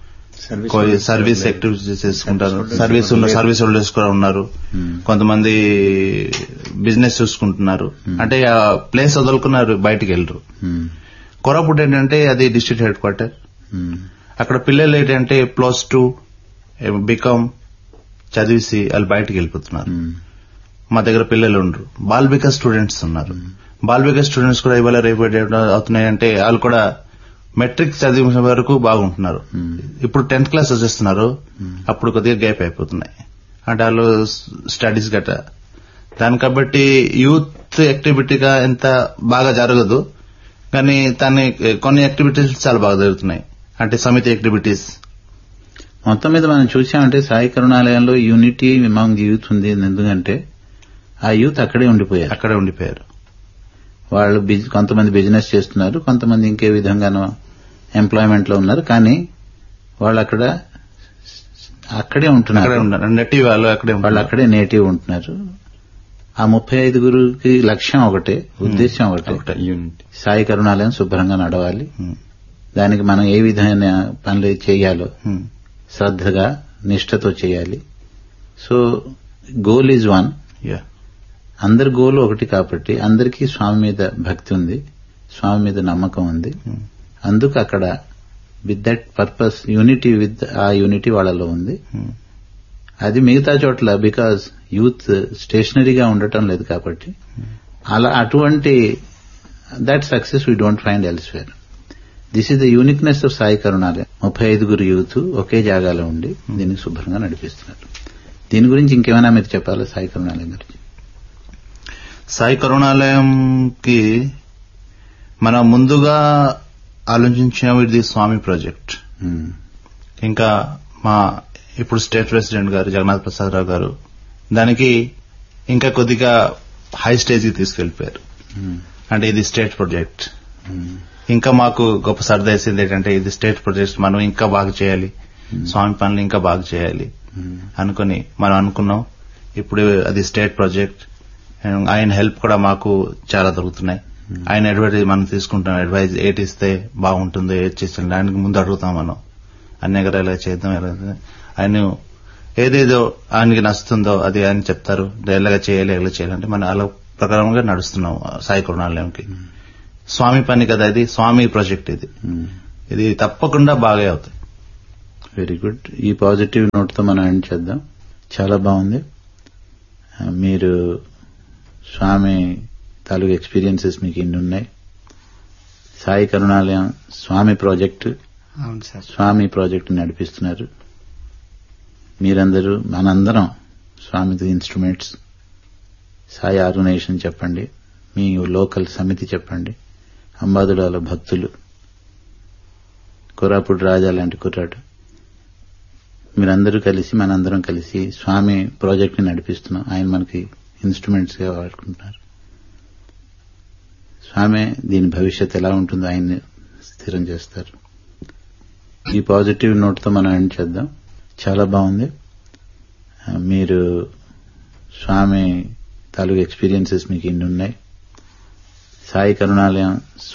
సర్వీస్ యాక్టివిటీస్ చేసుకుంటారు సర్వీస్ ఉన్న సర్వీస్ హోల్డర్స్ కూడా ఉన్నారు మ్మ్. కొంతమంది బిజినెస్ చూసుకుంటున్నారు అంటే ఆ ప్లేస్ వదులుకున్నారు బయటికి వెళ్ళరు మ్మ్. కొరాపుట్ ఏంటంటే అది డిస్ట్రిక్ట్ హెడ్ క్వార్టర్ మ్మ్. అక్కడ పిల్లలు ఏంటంటే ప్లస్ టూ బికామ్ చదివేసి వాళ్ళు బయటికి వెళ్ళిపోతున్నారు మ్మ్. మా దగ్గర పిల్లలు ఉండరు బాల్బిక స్టూడెంట్స్ ఉన్నారు బాల్బిక స్టూడెంట్స్ కూడా ఇవాళ రేపు అవుతున్నాయంటే వాళ్ళు కూడా మెట్రిక్ చదివిన వరకు బాగుంటున్నారు మ్మ్. ఇప్పుడు టెన్త్ క్లాస్ వచ్చేస్తున్నారు అప్పుడు కొద్దిగా గ్యాప్ అయిపోతున్నాయి అంటే వాళ్ళు స్టడీస్ గట్రా దాని కాబట్టి యూత్ యాక్టివిటీగా ఎంత బాగా జరగదు కానీ దాన్ని కొన్ని యాక్టివిటీస్ చాలా బాగా జరుగుతున్నాయి అంటే సమితి యాక్టివిటీస్ మొత్తం మీద మనం చూసామంటే సాయి కరుణాలయంలో యూనిటీ అమాంగ్ యూత్ ఉంది ఎందుకంటే ఆ యూత్ అక్కడే ఉండిపోయారు అక్కడే ఉండిపోయారు వాళ్ళు బిజ్- కొంతమంది బిజినెస్ చేస్తున్నారు కొంతమంది ఇంకే విధంగానో ఎంప్లాయ్మెంట్ లో ఉన్నారు కానీ వాళ్ళు అక్కడ అక్కడే అక్కడే ఉంటున్నారు ఉన్నారు నెటివ్ వాళ్ళు అక్కడే వాళ్ళు ఉన్నారు. అక్కడే నేటివ్ ఉంటున్నారు ఆ ముప్పై ఐదుగురికి లక్ష్యం ఒకటే ఉద్దేశం ఒకటే ఒకటే యూనిట్ సాయి కరుణాలయం శుభ్రంగా నడవాలి ఉమ్. దానికి మనం ఏ విధమైన పనులు చేయాలో ఉమ్. శ్రద్ధగా నిష్ఠతో చేయాలి so goal is one yeah అందరి గోల్ ఒకటి కాబట్టి అందరికీ స్వామి మీద భక్తి ఉంది స్వామి మీద నమ్మకం ఉంది ఉమ్. అందుకు అక్కడ with that purpose unity with ఆ యూనిటీ వాళ్ళలో ఉంది ఉమ్. అది మిగతా చోట్ల బికాజ్ యూత్ స్టేషనరీగా ఉండటం లేదు కాబట్టి అలా అటువంటి that success we don't find elsewhere this is the uniqueness of Sai Karunalayam ముప్పై ఐదుగురు యూత్ ఒకే జాగాలో ఉండి దీన్ని శుభ్రంగా నడిపిస్తున్నారు దీని గురించి ఇంకేమైనా మీరు చెప్పాలా సాయి కరుణాలయం గురించి సాయి కరుణాలయంకి మనం ముందుగా ఆలోచించిన ఇది స్వామి ప్రాజెక్ట్ Hmm. ఇంకా మా ఇప్పుడు స్టేట్ ప్రెసిడెంట్ గారు జగన్నాథ్ ప్రసాద్ రావు గారు దానికి ఇంకా కొద్దిగా హై స్టేజ్ కి తీసుకెళ్లిపోయారు Hmm. అంటే ఇది స్టేట్ ప్రాజెక్ట్ Hmm. ఇంకా మాకు గొప్ప సరదా వేసింది ఏంటంటే ఇది స్టేట్ ప్రాజెక్ట్ మనం ఇంకా బాగా చేయాలి స్వామి పనులు ఇంకా బాగా చేయాలి Hmm. అనుకుని మనం అనుకున్నాం ఇప్పుడు అది స్టేట్ ప్రాజెక్ట్ అండ్ ఆయన హెల్ప్ కూడా మాకు చాలా దొరుకుతున్నాయి ఆయన అడ్వైజ్ మనం తీసుకుంటాం అడ్వైజ్ ఏటి ఇస్తే బాగుంటుందో ఏది చేస్తాం దానికి ముందు అడుగుతాం మనం అన్ని దగ్గర ఎలా చేద్దాం ఎలా చేద్దాం. ఆయన ఏదేదో ఆయనకి నచ్చుతుందో అది ఆయన చెప్తారు ఎలాగ చేయాలి ఎలా చేయాలి అంటే మనం అలా ప్రకారంగా నడుస్తున్నాం సాయి కరుణాలయంకి స్వామి పని కదా ఇది స్వామి ప్రాజెక్ట్ ఇది Hmm. ఇది తప్పకుండా బాగా అవుతాయి వెరీ గుడ్ ఈ పాజిటివ్ నోట్ తో మనం ఎండ్ చేద్దాం చాలా బాగుంది ఆ, మీరు స్వామి తాలూకు ఎక్స్పీరియన్సెస్ మీకు ఇన్ని ఉన్నాయి సాయి కరుణాలయం స్వామి ప్రాజెక్టు అవును సార్ స్వామి ప్రాజెక్టు నడిపిస్తున్నారు మీరందరూ మనందరం స్వామిది ఇన్స్ట్రుమెంట్స్ సాయి ఆర్గనైజేషన్ చెప్పండి మీ లోకల్ సమితి చెప్పండి అంబాదుడాల భక్తులు కొరాపుడు రాజా లాంటి కుర్రాడు మీరందరూ కలిసి మనందరం కలిసి స్వామి ప్రాజెక్ట్ ని నడిపిస్తున్నాం ఆయన మనకి ఇన్స్ట్రుమెంట్స్ గా వాడుకుంటున్నారు స్వామి దీని భవిష్యత్ ఎలా ఉంటుందో ఆయన్ని స్థిరం చేస్తారు ఈ పాజిటివ్ నోట్ తో మనం ఎండ్ చేద్దాం చాలా బాగుంది ఆ, మీరు స్వామి తాలూకు ఎక్స్పీరియన్సెస్ మీకు ఇన్ని ఉన్నాయి సాయి కరుణాలయం